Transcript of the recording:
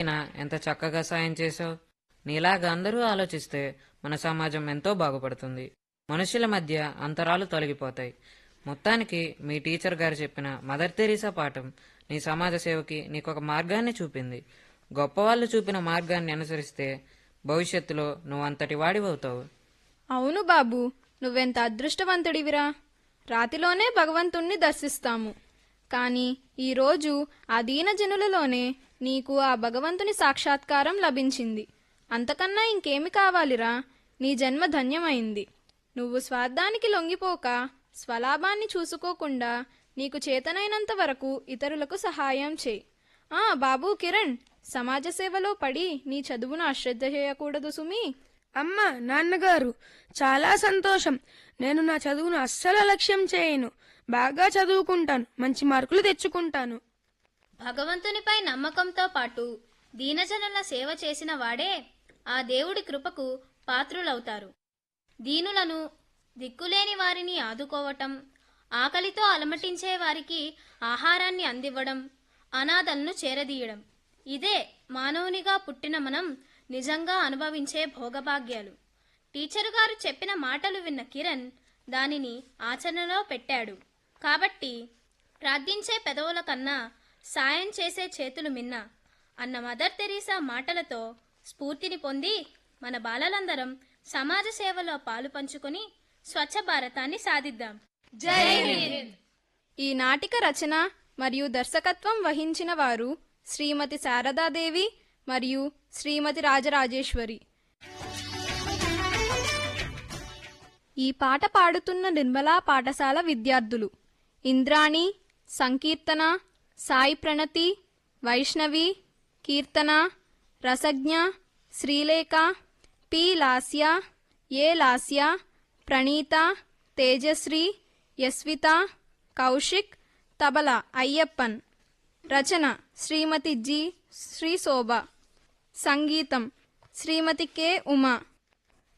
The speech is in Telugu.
వదిన ఎంత చక్కగా సాయం చేశావు నీలాగా అందరూ ఆలోచిస్తే మన సమాజం ఎంతో బాగుపడుతుంది మనుషుల మధ్య అంతరాలు తొలగిపోతాయి మొత్తానికి మీ టీచర్ గారు చెప్పిన మదర్ తెరీసా పాఠం నీ సమాజ సేవకి నీకొక మార్గాన్ని చూపింది గొప్పవాళ్ళు చూపిన మార్గాన్ని అనుసరిస్తే భవిష్యత్తులో నువ్వు అంతటి వాడివవుతావు అవును బాబు నువ్వెంత అదృష్టవంతుడివిరా రాతిలోనే భగవంతుణ్ణి దర్శిస్తాము కాని ఈరోజు ఆ దీనజనులలోనే నీకు ఆ భగవంతుని సాక్షాత్కారం లభించింది అంతకన్నా ఇంకేమి కావాలిరా నీ జన్మ ధన్యమైంది నువ్వు స్వార్థానికి లొంగిపోక స్వలాభాన్ని చూసుకోకుండా నీకు చేతనైనంత వరకు ఇతరులకు సహాయం చేయి ఆ బాబు కిరణ్ సమాజ సేవలో పడి నీ చదువును అశ్రద్ధ చేయకూడదు సుమి అమ్మ నాన్నగారు చాలా సంతోషం నేను నా చదువును అస్సలు అలక్ష్యం చేయను బాగా చదువుకుంటాను మంచి మార్కులు తెచ్చుకుంటాను భగవంతునిపై నమ్మకంతో పాటు దీనజనుల సేవ చేసిన వాడే ఆ దేవుడి కృపకు పాత్రులవుతారు దీనులను దిక్కులేని వారిని ఆదుకోవటం ఆకలితో అలమటించే వారికి ఆహారాన్ని అందివ్వడం అనాథలను చేరదీయడం ఇదే మానవునిగా పుట్టిన మనం నిజంగా అనుభవించే భోగభాగ్యాలు టీచరు గారు చెప్పిన మాటలు విన్న కిరణ్ దానిని ఆచరణలో పెట్టాడు కాబట్టి ప్రార్థించే పెదవుల కన్నా సాయం చేసే చేతులు మిన్న అన్న మదర్ తెరీసా మాటలతో స్ఫూర్తిని పొంది మన బాలలందరం సమాజ సేవలో పాలు పంచుకొని స్వచ్ఛ భారతాన్ని సాధిద్దాం ఈ నాటిక రచన మరియు దర్శకత్వం వహించిన వారు శ్రీమతి శారదాదేవి మరియు శ్రీమతి రాజరాజేశ్వరి ఈ పాట పాడుతున్న నిర్మలా పాఠశాల విద్యార్థులు Indrani Sankeertana Sai Pranathi Vaishnavi Keerthana Rasagnya Srilekha P Lasya A Lasya Praneetha Tejashree Yaswitha Kaushik tabla Ayyappan Rachana Shrimati G Sri Shobha సంగీతం శ్రీమతి కె ఉమా